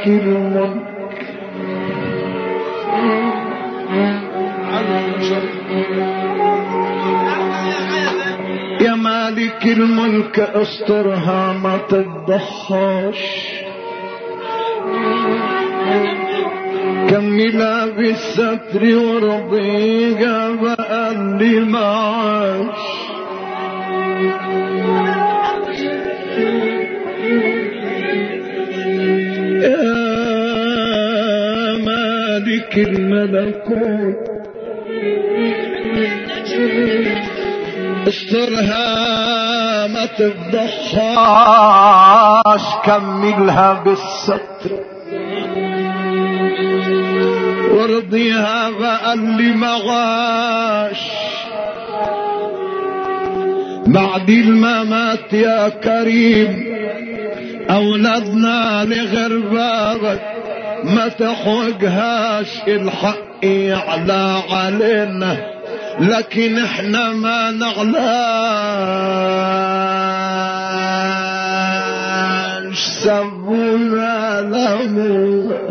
الملك يا مالك الملك استرها ما تفضحهاش كملها بالستر ورضيها بقى اللي معاش يا مالك الملكوت استرها ما تفضحهاش كملها بالستر وارضيها بقى اللي معاش بعد الممات يا كريم اولادنا لغير بابك ما تحوجهاش الحق يعلى علينا لكن احنا ما نعلاش سبونا لمونا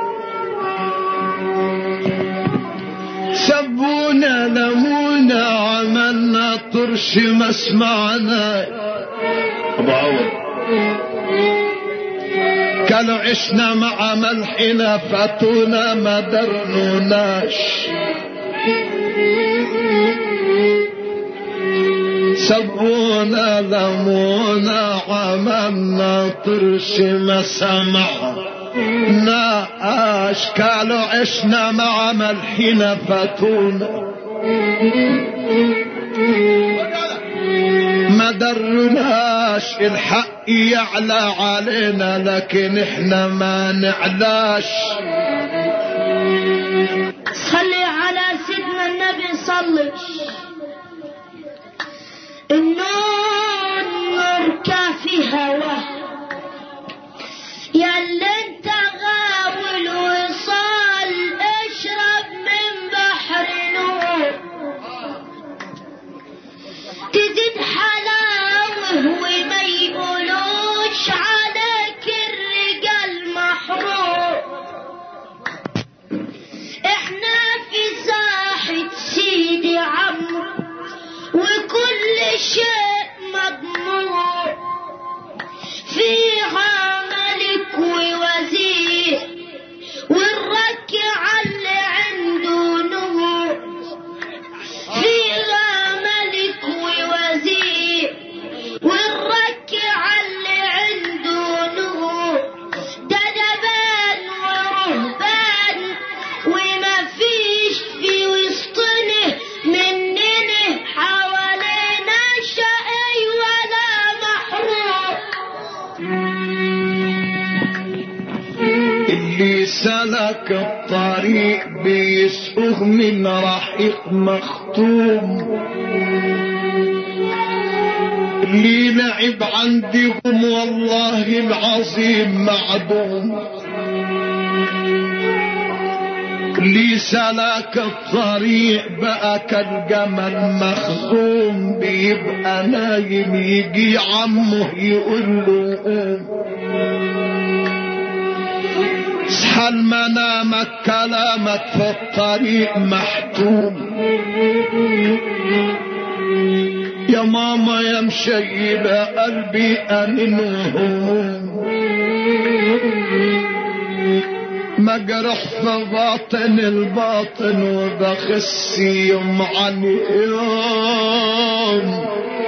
سبونا لمونا عملنا طرش ما سمعنا ابو عوض كانوا عشنا مع ملحنا فاتونا ما درنوناش سبونا لمونا عملنا طرش ما سمعنا اشكال عشنا مع ملحنا فاتونا ما درناش الحق يعلى علينا لكن احنا ما نعلاش صلي على سيدنا النبي صلي النور نور كافي هواه يا اللي انت غاول وصال اشرب من بحر نور تزيد حلاوه وما يقولوش عليك الرجال محروم احنا في ساحة سيدي عمرو وكل شيء مضمون فيها ملك ووزير والركع اللي عنده نور فيها ملك ووزير والركع اللي عنده نور ده جبان ورهبان وما فيش في وسطنا مننا حوالينا شقي ولا محروم اللي سلك الطريق بيسقه من رحيق مختوم اللي لعب عندهم والله العظيم معدوم اللي سلك الطريق بقى كالجمل مخزوم بيبقى نايم يجي عمه يقول له قوم اصحى منامك كلامك في الطريق محتوم يا ماما يا مشيبة قلبي أمن وهموم مجرح في باطن الباطن وبخس يوم عن يوم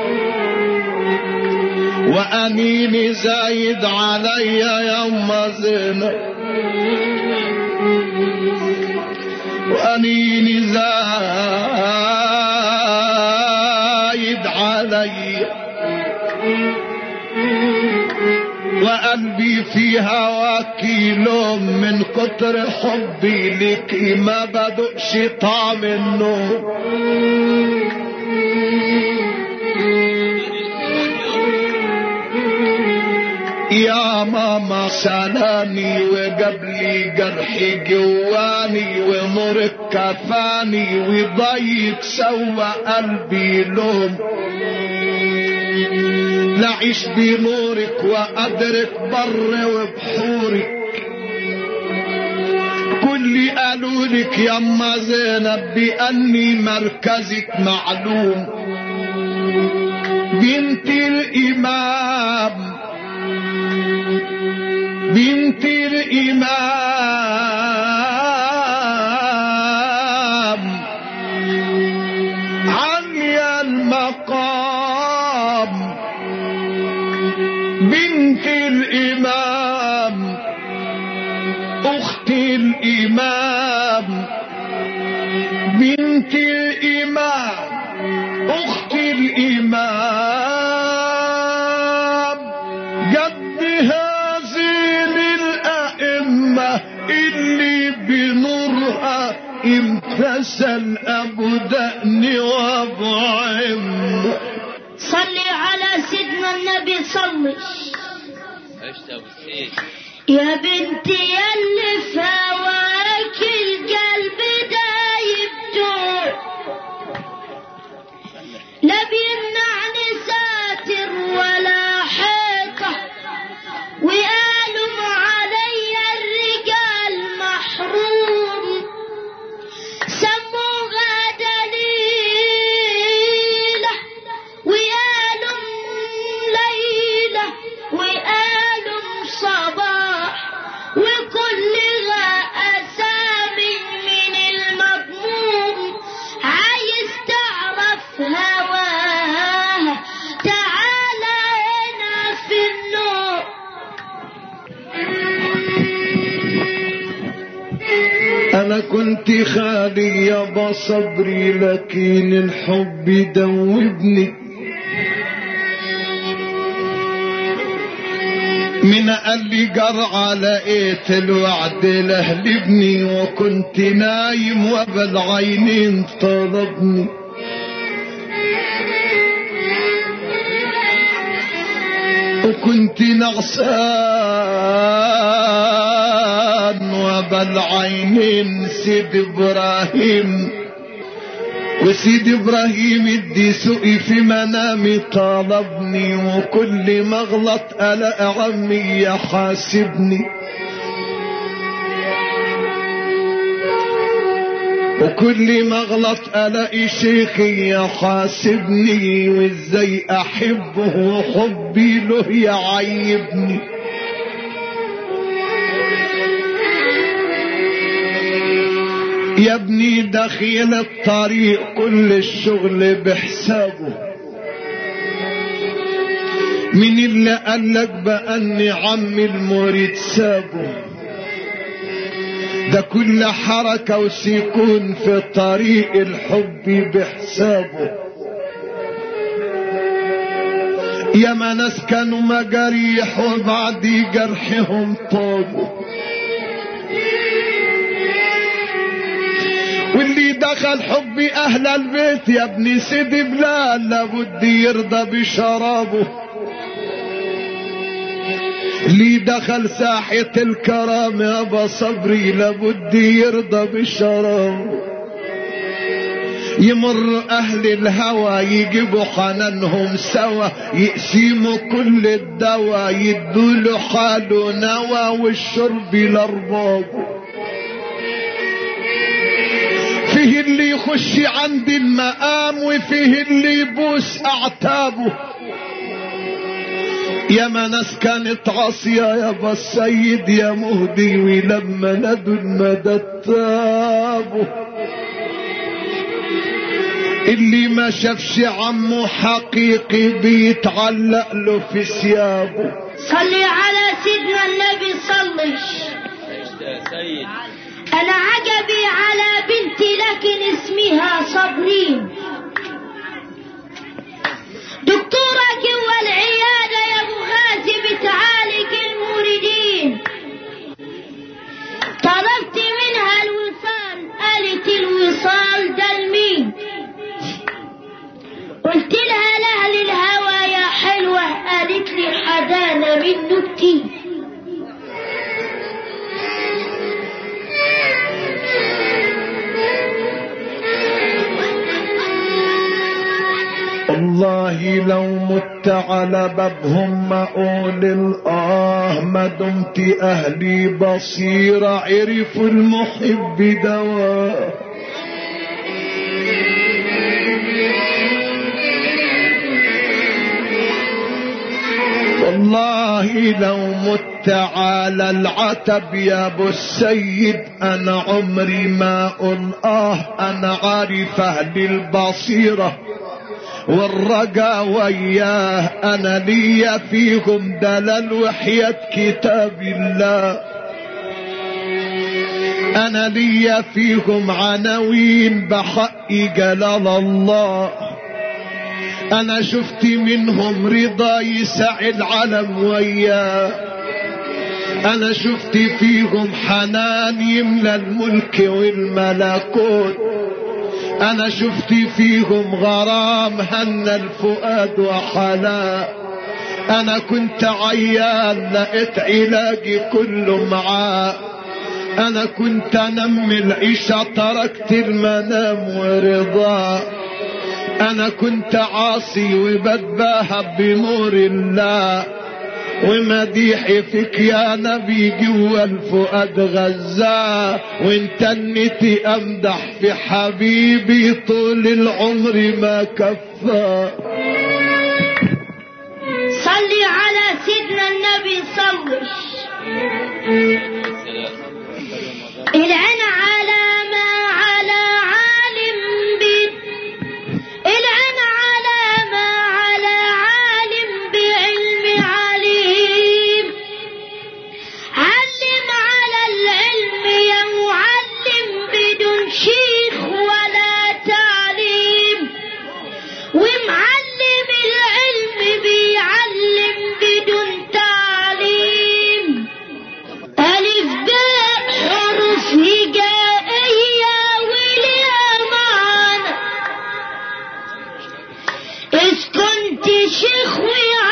وأنيني زايد عليا يوم زينب وأنيني زايد علي وقلبي في هواك لوم من كتر حبي لك ما بدقش طعم النوم يا ماما سلامي وقبلي جرحي جواني ونورك كفاني وضيق سوى قلبي لوم لعيش بنورك وأدرك بر وبحورك قالوا لك يما زينب بأني مركزك معلوم بنت الإمام بنت الإمام علي المقام بنت الإمام أخت الإمام بنت الإمام أخت الإمام جد هذه الأئمة اللي بنورها امتثل أبو دقن وأبو عمه صلي على سيدنا النبي صلي عشت ابو السيد يا بنتي يلي في هواك القلب دايب جوع لا بيمنعني ساتر ولا حيطة وقالوا علي الرجال محروم سموها دليلة وقالوا ليلة وقالوا صباح وكلها أسامي من المضموم عايز تعرف هواها تعالى هنا في النور أنا كنت خالي يابا صبري لكن الحب دوبني من قال لي جرعة لقيت الوعد لأهل ابني وكنت نايم وبالعينين طلبني وكنت نعسان وبالعينين سيد ابراهيم وسيد ابراهيم ادي سوقي في منامي طالبني وكل ما اغلط الاقي عمي يحاسبني وكل ما اغلط الاقي شيخي يحاسبني وازاي احبه وحبي له يعيبني يا ابني دخيل الطريق كل الشغل بحسابه من اللي قالك بأني عمي المريد سابه ده كل حركة وسيكون في طريق الحب بحسابه يا ما ناس كانوا مجاريح وبعد جرحهم طابوا واللي دخل حب اهل البيت يا ابني سيدي بلال لابد يرضى بشرابه اللي دخل ساحة الكرام يا ابا صبري لابد يرضى بشرابه يمر اهل الهوى يجيبوا حنانهم سوا يقسموا كل الدواء يدوا حاله نوى والشرب لاربابه فيه اللي يخش عند المقام وفيه اللي يبوس اعتابه يا ما ناس كانت عاصية يا با السيد يا مهدي ولما ندوا المدى تابوا اللي ما شافش عمه حقيقي بيتعلق له في ثيابه صلي على سيدنا النبي صلي عشت يا سيد انا عجبي على بنتي لكن اسمها صابرين دكتورة جوا العيادة يا ابو غازي بتعالج الموردين طلبت منها الوصال قالت الوصال ده لمين قلت لها لاهل الهوى يا حلوة قالت لي حدانا منه كتير والله لو مت على بابهم ما اقول الاه ما دمت اهلي بصيرة عرفوا المحب دواء والله لو مت على العتب يا ابو السيد انا عمري ما اقول اه انا عارف اهل البصيره والرجا وياه انا ليا فيهم دلال وحياة كتاب الله انا ليا فيهم عناوين بحق جلال الله انا شفت منهم رضا يسع العالم وياه انا شفت فيهم حنان يملى الملك والملكوت انا شفت فيهم غرام هن الفؤاد وحلا انا كنت عيان لقيت علاجي كله معاه انا كنت انمي العيشة تركت المنام ورضاه انا كنت عاصي وبتباهى بنور الله ومديحي فيك يا نبي جوا الفؤاد غزاه وانت النتي امدح في حبيبي طول العمر ما كفى صلي على سيدنا النبي صلي العين على ما على عالم بي العين على ما على عالم بعلم عليم علم على العلم يا معلم بدون شيخ ولا تعليم ومعلم العلم بيعلم بدون تعليم ألف باء حروف هجائية ولها معنى إذ كنت شيخ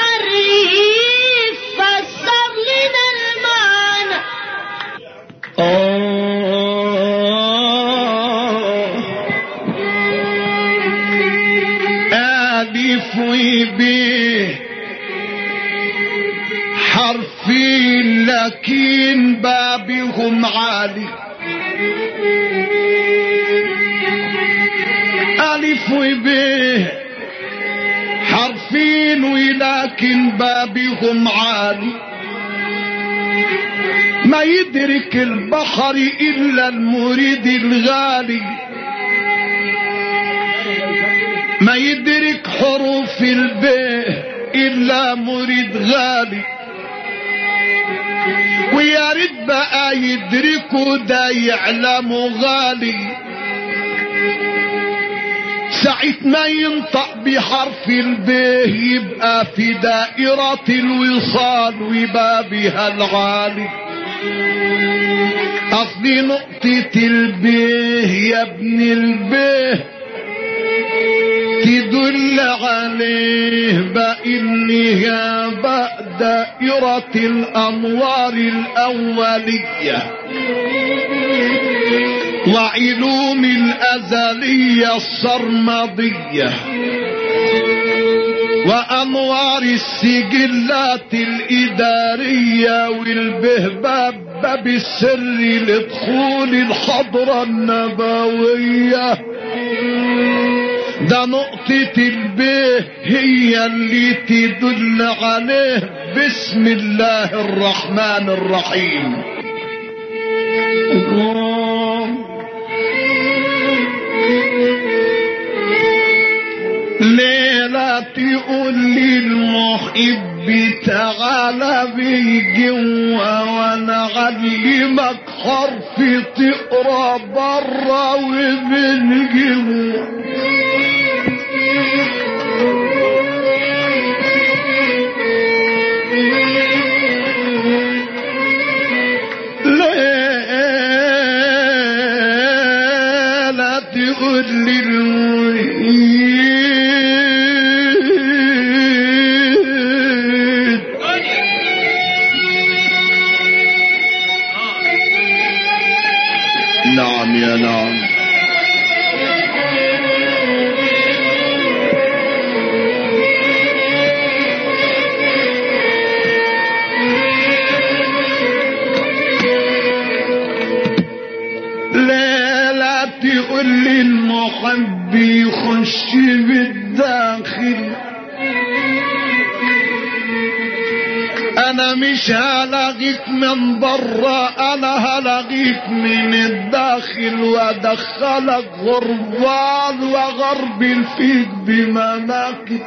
وعريف فسر لنا المعنى ألف وبيه حرفين لكن بابهم عالي ألف وبيه حرفين ولكن بابهم عالي ما يدرك البحر إلا المريد الغالي ما يدرك حروف البيه إلا مريد غالي ويا ريت بقى يدركوا ده يعلموا غالي ساعة ما ينطق بحرف البيه يبقى في دائرة الوصال وبابها العالي أصل نقطة البيه يا ابن البيه تدل عليه بإنها بقى دائرة الأنوار الأولية وعلوم الأزلية الصرمدية وأنوار السجلات الإدارية والبهباب باب السر لدخول الحضرة النبوية ده نقطة البيه هي اللي تدل عليه بسم الله الرحمن الرحيم ليلة تقول للمحب تعالى بجوا وانا علمك حرف تقرا برا ومن جوا لا تقول للمريد نعم يا نعم المحب يخش بالداخل انا مش هلغيك من برا انا هلغيك من الداخل وادخلك غربان وغربل فيك بمناكب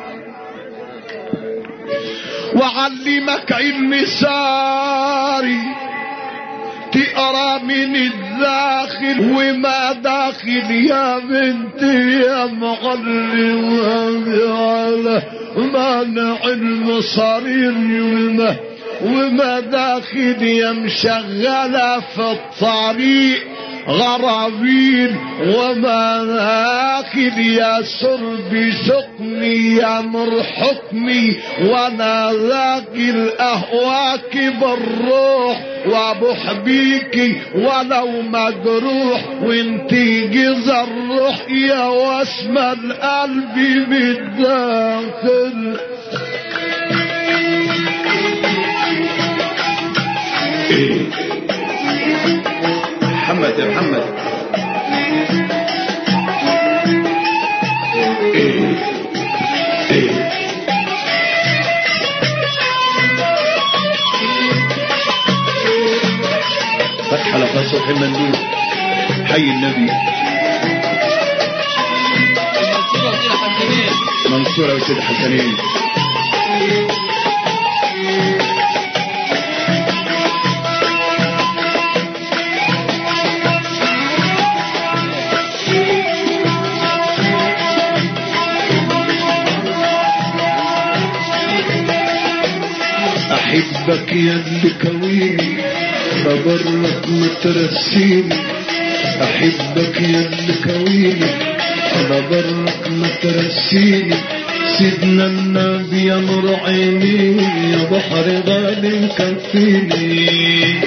وعلمك علم ساري تقرا من الداخل وما داخل يا بنتي يا معلم على مانع المصارير وما وما داخل يا مشغلة في الطريق غرابين وما داخل يا سربي سقني يا مر حكمي وانا ذاكر اهواك بالروح وابوح بيكي ولو مجروح وانتي جزر الروح يا واسم القلب بالداخل محمد يا محمد فتح لقى صبح المندوب حي النبي منصورة وسيد حسنين احبك يا اللي كويني ببرك مترسيني احبك يا اللي كويني انا برك مترسيني سيدنا النبي يا نور عيني يا بحر غالي مكفيني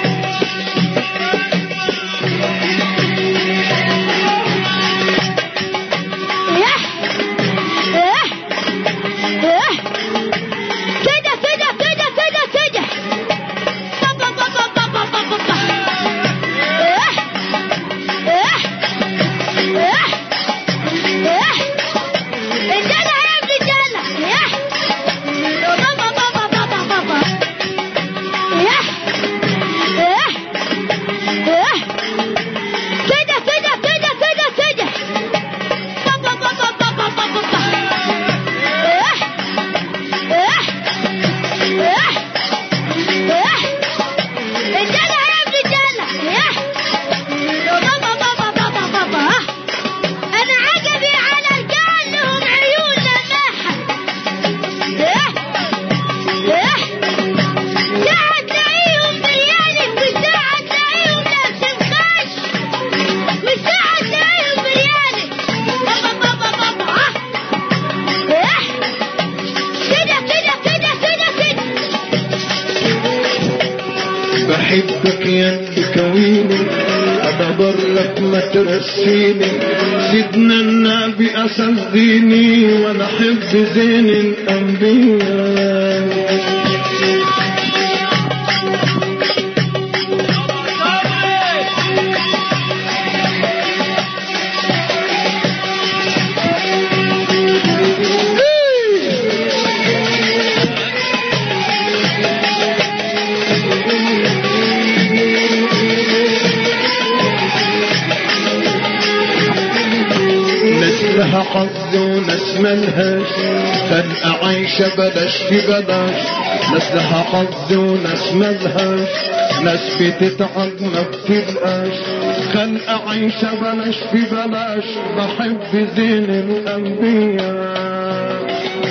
يح يح يح كده كده كده كده كده بابا بابا بابا بابا بابا يح يح يح يح رجالة يا رجالة يح بابا بابا بابا بابا يح يح يح كده كده كده كده كده بابا بابا بابا بابا بابا اح اح اح اح رجالة يا رجالة اح بابا بابا بابا بابا اه انا عجبي على الرجال لهم عيون لماحة اح اح ساعة تلاقيهم بريالك وساعة تلاقيهم لابسين خش وساعة تلاقيهم بريالك بابا بابا بابا اه اح كده كده كده كده كده بحبك يا اللي كويني ادبرك ما ترسيني سيدنا النبي اساس ديني وانا احب زين الانبياء ناس لها حظ وناس ملهاش خلق عايشة بلاش في بلاش ناس لها حظ وناس ملهاش ناس بتتعب ما بتلقاش خلق عايشة بلاش في بلاش بحب زين الأنبياء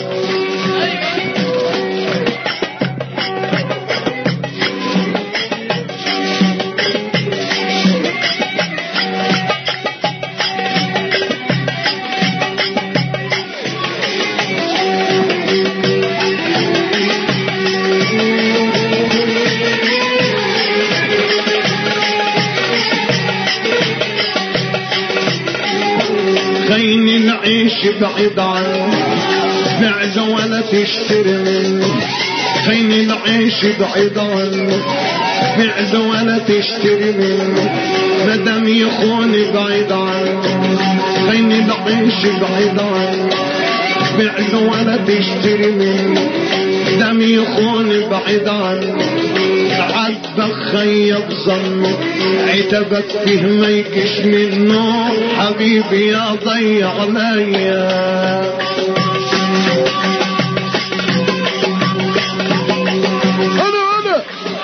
خيني نعيش بعيد عنه بعزة ولا تشتري منه خيني نعيش بعيد عنه بعزة ولا تشتري منه مدام يخون بعيد عنه خين العيش بعيد عنه بيع ولا تشتري منه دم يخون بعيد عنه عذبك خيب ظنه عتبك فيه ما يجيش منه حبيبي يا ضيع عليا انا انا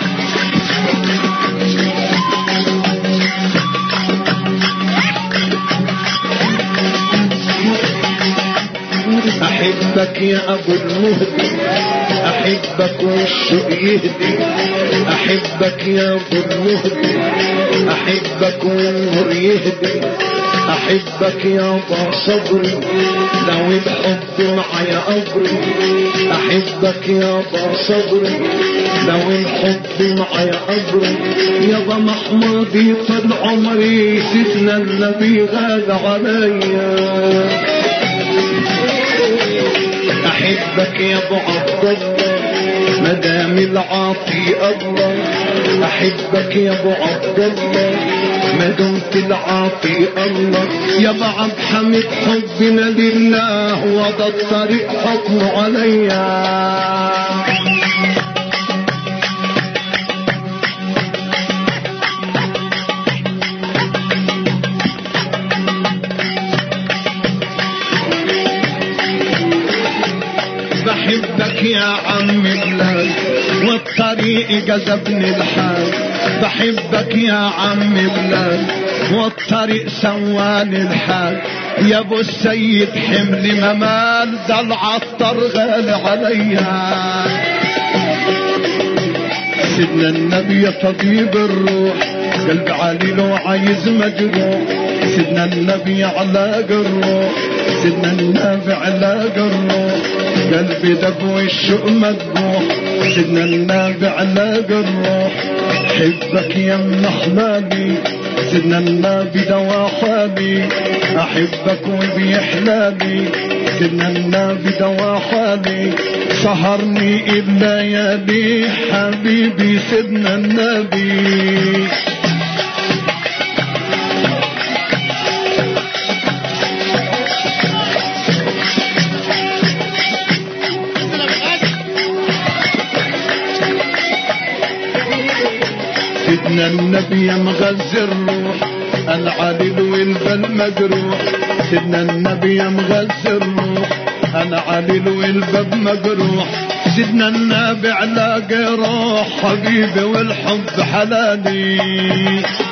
احبك يا ابو المهدي احبك والشوق يهدي احبك يا ابو المهدي احبك والنور يهدي احبك يا ابو صبري لو الحب معايا قبري احبك يا ابو صبري لو الحب معايا قبري يابا محمودي طول عمري سيدنا النبي غالى عليا احبك يا ابو عبد الله مدام العاطي الله احبك يا ابو عبد الله ما دمت العاطي الله يا ابو عبد حميد حبنا لله وضى الطريق حكمه عليا بحبك يا عم بلال والطريق جذبني الحال بحبك يا عم بلال والطريق سواني الحال يا ابو السيد حمل ممال ده العطر غالي عليا سيدنا النبي يا طبيب الروح قلب علي لو عايز مجروح سيدنا النبي علاق الروح سيدنا النبي علاق الروح قلبي دب والشوق مذبوح سيدنا النبي علاق الروح حبك يا ام حلالي سيدنا النبي دوا حالي احبك وبيحلالي سيدنا النبي دوا حالي سهرني الليالي حبيبي سيدنا النبي سيدنا النبي يا مغذي الروح العليل والبل مجروح سيدنا النبي يا مغذي الروح انا عليل والباب مجروح سيدنا النبي علاقي روح حبيبي والحب حلالي